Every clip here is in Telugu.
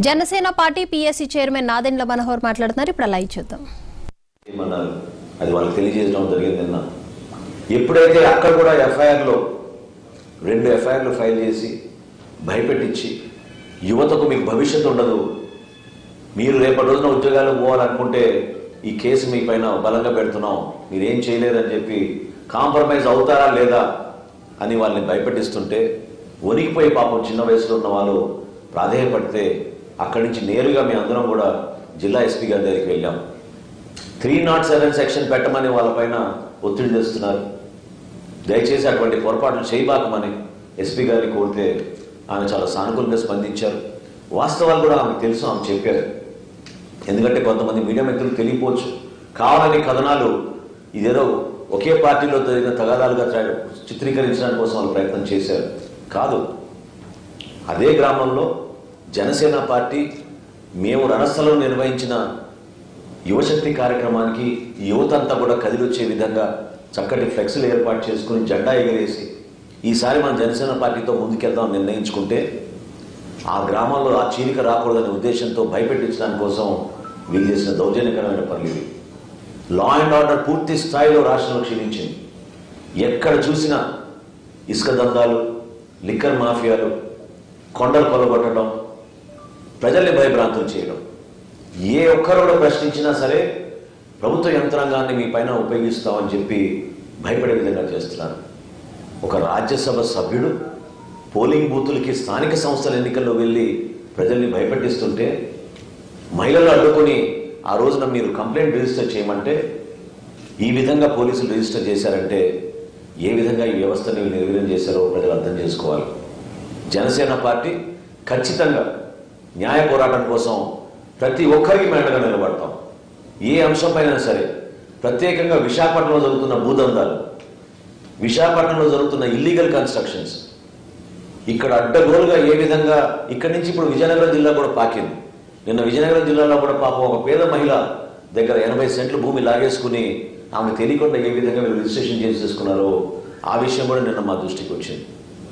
Janasena party PSC chairman Nadendla Manohar మాట్లాడుతున్నారు ఇప్పుడు లైవ్ చూద్దాం ఏమన్నారు అది వాళ్ళకి తెలియజేయడం జరిగింది నిన్న ఎప్పుడైతే అక్కడ కూడా ఎఫ్ఐఆర్లో రెండు ఎఫ్ఐఆర్లు ఫైల్ చేసి భయపెట్టించి యువతకు మీకు భవిష్యత్తు ఉండదు మీరు రేపటి రోజున ఉద్యోగాలు పోవాలనుకుంటే ఈ కేసు మీ పైన బలంగా పెడుతున్నాం మీరేం చేయలేదని చెప్పి కాంప్రమైజ్ అవుతారా లేదా అని వాళ్ళని భయపెట్టిస్తుంటే వణికిపోయి పాపం చిన్న వయసులో ఉన్న వాళ్ళు ప్రాధేయపడితే అక్కడి నుంచి నేరుగా మీ అందరం కూడా జిల్లా ఎస్పీ గారి దగ్గరికి వెళ్ళాం త్రీ నాట్ సెవెన్ సెక్షన్ పెట్టమని వాళ్ళపైన ఒత్తిడి తెస్తున్నారు దయచేసి అటువంటి పొరపాట్లు చేయబాకమని ఎస్పీ గారిని కోరితే ఆమె చాలా సానుకూలంగా స్పందించారు వాస్తవాలు కూడా ఆమెకు తెలుసు ఆమె చెప్పారు ఎందుకంటే కొంతమంది మీడియా మిత్రులు తెలియపోవచ్చు కావాలని కథనాలు ఇదేదో ఒకే పార్టీలో జరిగిన తగాదాలుగా tra- చిత్రీకరించడానికి కోసం వాళ్ళు ప్రయత్నం చేశారు కాదు అదే గ్రామంలో జనసేన పార్టీ మేము రణస్థలం నిర్వహించిన యువశక్తి కార్యక్రమానికి యువత అంతా కూడా కదిలొచ్చే విధంగా చక్కటి ఫ్లెక్స్లు ఏర్పాటు చేసుకుని జెండా ఎగరేసి ఈసారి మన జనసేన పార్టీతో ముందుకెళ్దాం నిర్ణయించుకుంటే ఆ గ్రామంలో ఆ చీలిక రాకూడదనే ఉద్దేశంతో భయపెట్టించడానికి కోసం వీళ్ళు చేసిన దౌర్జన్యకరమైన పనులు ఇవి లా అండ్ ఆర్డర్ పూర్తి స్థాయిలో రాష్ట్రంలో క్షీణించింది ఎక్కడ చూసినా ఇసుక దందాలు లిక్కర్ మాఫియాలు కొండలు కొలగొట్టడం ప్రజల్ని భయభ్రాంతులు చేయడం ఏ ఒక్కరు కూడా ప్రశ్నించినా సరే ప్రభుత్వ యంత్రాంగాన్ని మీ పైన ఉపయోగిస్తామని చెప్పి భయపడే విధంగా చేస్తున్నారు ఒక రాజ్యసభ సభ్యుడు పోలింగ్ బూతులకి స్థానిక సంస్థల ఎన్నికల్లో వెళ్ళి ప్రజల్ని భయపెట్టిస్తుంటే మహిళలు అడ్డుకొని ఆ రోజున మీరు కంప్లైంట్ రిజిస్టర్ చేయమంటే ఈ విధంగా పోలీసులు రిజిస్టర్ చేశారంటే ఏ విధంగా ఈ వ్యవస్థని నిర్వీర్యం చేశారో ప్రజలు అర్థం చేసుకోవాలి జనసేన పార్టీ ఖచ్చితంగా న్యాయ పోరాటం కోసం ప్రతి ఒక్కరికి మేడగా నిలబడతాం ఏ అంశంపైనా సరే ప్రత్యేకంగా విశాఖపట్నంలో జరుగుతున్న భూదందాలు విశాఖపట్నంలో జరుగుతున్న ఇల్లీగల్ కన్స్ట్రక్షన్స్ ఇక్కడ అడ్డగోలుగా ఏ విధంగా ఇక్కడి నుంచి ఇప్పుడు విజయనగరం జిల్లా కూడా పాకింది నిన్న విజయనగరం జిల్లాలో కూడా పాపం ఒక పేద మహిళ దగ్గర ఎనభై సెంట్లు భూమి లాగేసుకుని ఆమె తెలియకుండా ఏ విధంగా వీళ్ళు రిజిస్ట్రేషన్ చేసేసుకున్నారో ఆ విషయం కూడా నిన్న మా దృష్టికి వచ్చింది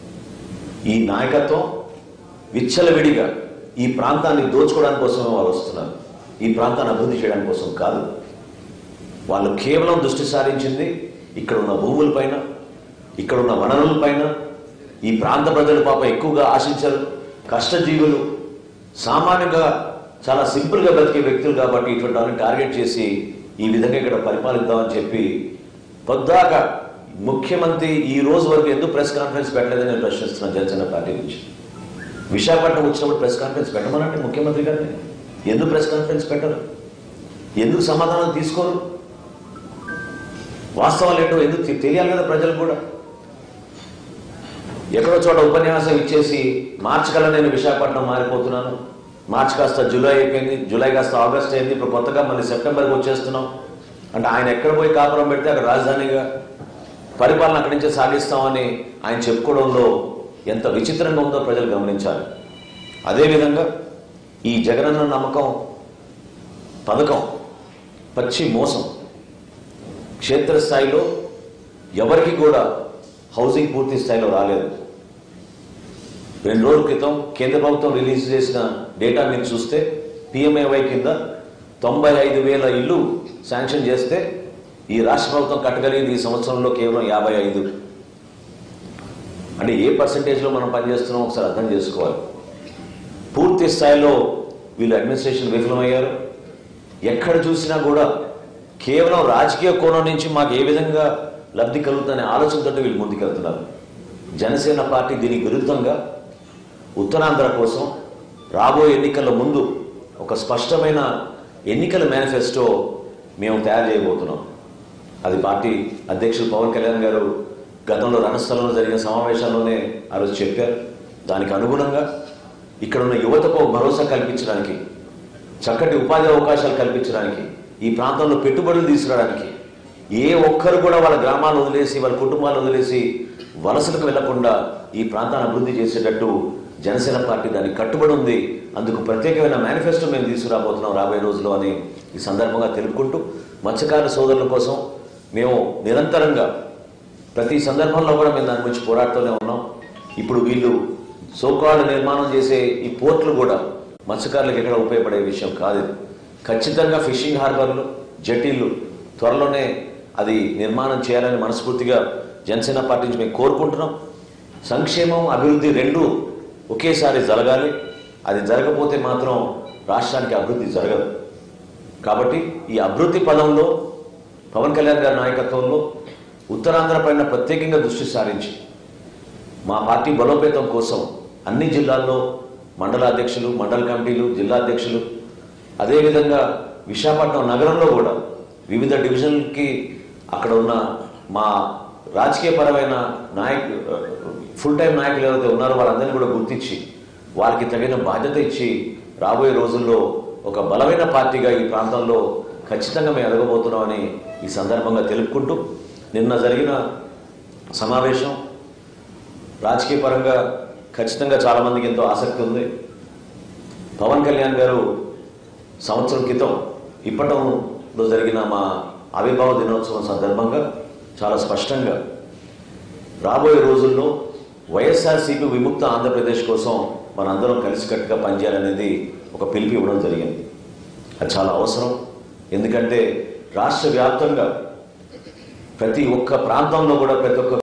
ఈ నాయకత్వం విచ్చలవిడిగా ఈ ప్రాంతాన్ని దోచుకోవడానికి కోసమే వాళ్ళు వస్తున్నారు ఈ ప్రాంతాన్ని అభివృద్ధి చేయడానికి కోసం కాదు వాళ్ళు కేవలం దృష్టి సారించింది ఇక్కడ ఉన్న భూములపైన ఇక్కడ ఉన్న వనరులపైన ఈ ప్రాంత ప్రజలు పాప ఎక్కువగా ఆశించరు కష్టజీవులు సామాన్యంగా చాలా సింపుల్గా బతికే వ్యక్తులు కాబట్టి ఇటువంటి వాళ్ళని టార్గెట్ చేసి ఈ విధంగా ఇక్కడ పరిపాలిద్దామని చెప్పి పొద్దాక ముఖ్యమంత్రి ఈ రోజు వరకు ఎందుకు ప్రెస్ కాన్ఫరెన్స్ పెట్టలేదని నేను ప్రశ్నిస్తున్నాను జనసేన పార్టీ నుంచి విశాఖపట్నం వచ్చినప్పుడు ప్రెస్ కాన్ఫరెన్స్ పెట్టమనంటే ముఖ్యమంత్రి గారిని ఎందుకు ప్రెస్ కాన్ఫరెన్స్ పెట్టరు ఎందుకు సమాధానం తీసుకోరు వాస్తవాలు ఏంటో ఎందుకు తె- తెలియాలి కదా ప్రజలు కూడా ఎక్కడో చోట ఉపన్యాసం ఇచ్చేసి మార్చి కల్లా నేను విశాఖపట్నం మారిపోతున్నాను మార్చి కాస్త జూలై అయిపోయింది జూలై కాస్త ఆగస్ట్ అయింది ఇప్పుడు కొత్తగా మళ్ళీ సెప్టెంబర్కి వచ్చేస్తున్నాం అంటే ఆయన ఎక్కడ పోయి కాపురం పెడితే అక్కడ రాజధానిగా పరిపాలన అక్కడి నుంచే సాగిస్తామని ఆయన చెప్పుకోవడంలో ఎంత విచిత్రంగా ఉందో ప్రజలు గమనించాలి అదేవిధంగా ఈ జగనన్న నమ్మకం పథకం పచ్చి మోసం క్షేత్రస్థాయిలో ఎవరికి కూడా హౌసింగ్ పూర్తి స్థాయిలో రాలేదు రెండు రోజుల క్రితం కేంద్ర ప్రభుత్వం రిలీజ్ చేసిన డేటా మీరు చూస్తే పిఎంఏవై కింద తొంభై ఐదు వేల ఇల్లు శాంక్షన్ చేస్తే ఈ రాష్ట్ర ప్రభుత్వం కట్టగలిగింది ఈ సంవత్సరంలో కేవలం యాభై ఐదు అంటే ఏ పర్సంటేజ్లో మనం పనిచేస్తున్నాం ఒకసారి అర్థం చేసుకోవాలి పూర్తి స్థాయిలో వీళ్ళు అడ్మినిస్ట్రేషన్ విఫలమయ్యారు ఎక్కడ చూసినా కూడా కేవలం రాజకీయ కోణం నుంచి మాకు ఏ విధంగా లబ్ధి కలుగుతుందనే ఆలోచనతో వీళ్ళు ముందుకెళ్తున్నారు జనసేన పార్టీ దీనికి విరుద్ధంగా ఉత్తరాంధ్ర కోసం రాబోయే ఎన్నికల ముందు ఒక స్పష్టమైన ఎన్నికల మేనిఫెస్టో మేము తయారు చేయబోతున్నాం అది పార్టీ అధ్యక్షులు పవన్ కళ్యాణ్ గారు గతంలో రణస్థలంలో జరిగిన సమావేశంలోనే ఆ రోజు చెప్పారు దానికి అనుగుణంగా ఇక్కడ ఉన్న యువతకు ఒక భరోసా కల్పించడానికి చక్కటి ఉపాధి అవకాశాలు కల్పించడానికి ఈ ప్రాంతంలో పెట్టుబడులు తీసుకురావడానికి ఏ ఒక్కరు కూడా వాళ్ళ గ్రామాలు వదిలేసి వాళ్ళ కుటుంబాలు వదిలేసి వలసలకు వెళ్లకుండా ఈ ప్రాంతాన్ని అభివృద్ధి చేసేటట్టు జనసేన పార్టీ దానికి కట్టుబడి ఉంది అందుకు ప్రత్యేకమైన మేనిఫెస్టో మేము తీసుకురాబోతున్నాం రాబోయే రోజుల్లో అని ఈ సందర్భంగా తెలుపుకుంటూ మత్స్యకార సోదరుల కోసం మేము నిరంతరంగా ప్రతి సందర్భంలో కూడా మేము దాని గురించి పోరాడుతూనే ఉన్నాం ఇప్పుడు వీళ్ళు సోకాళ్ళు నిర్మాణం చేసే ఈ పోర్ట్లు కూడా మత్స్యకారులకు ఎక్కడ ఉపయోగపడే విషయం కాదు ఇది ఖచ్చితంగా ఫిషింగ్ హార్బర్లు జటీలు త్వరలోనే అది నిర్మాణం చేయాలని మనస్ఫూర్తిగా జనసేన పార్టీ నుంచి మేము కోరుకుంటున్నాం సంక్షేమం అభివృద్ధి రెండు ఒకేసారి జరగాలి అది జరగకపోతే మాత్రం రాష్ట్రానికి అభివృద్ధి జరగదు కాబట్టి ఈ అభివృద్ధి పదంలో పవన్ కళ్యాణ్ గారి నాయకత్వంలో ఉత్తరాంధ్ర పైన ప్రత్యేకంగా దృష్టి సారించి మా పార్టీ బలోపేతం కోసం అన్ని జిల్లాల్లో మండల అధ్యక్షులు మండల కమిటీలు జిల్లా అధ్యక్షులు అదేవిధంగా విశాఖపట్నం నగరంలో కూడా వివిధ డివిజన్లకి అక్కడ ఉన్న మా రాజకీయపరమైన నాయకు ఫుల్ టైం నాయకులు ఎవరైతే ఉన్నారో వాళ్ళందరినీ కూడా గుర్తించి వారికి తగిన బాధ్యత ఇచ్చి రాబోయే రోజుల్లో ఒక బలమైన పార్టీగా ఈ ప్రాంతంలో ఖచ్చితంగా మేము ఎదగబోతున్నామని ఈ సందర్భంగా తెలుపుకుంటూ నిన్న జరిగిన సమావేశం రాజకీయ పరంగా ఖచ్చితంగా చాలామందికి ఎంతో ఆసక్తి ఉంది పవన్ కళ్యాణ్ గారు సంవత్సరం క్రితం ఇప్పటంలో జరిగిన మా ఆవిర్భావ దినోత్సవం సందర్భంగా చాలా స్పష్టంగా రాబోయే రోజుల్లో వైఎస్ఆర్సీపీ విముక్త ఆంధ్రప్రదేశ్ కోసం మనందరం కలిసికట్టుగా పనిచేయాలనేది ఒక పిలుపు ఇవ్వడం జరిగింది అది చాలా అవసరం ఎందుకంటే రాష్ట్ర వ్యాప్తంగా ప్రతి ఒక్క ప్రాంతంలో కూడా ప్రతి ఒక్క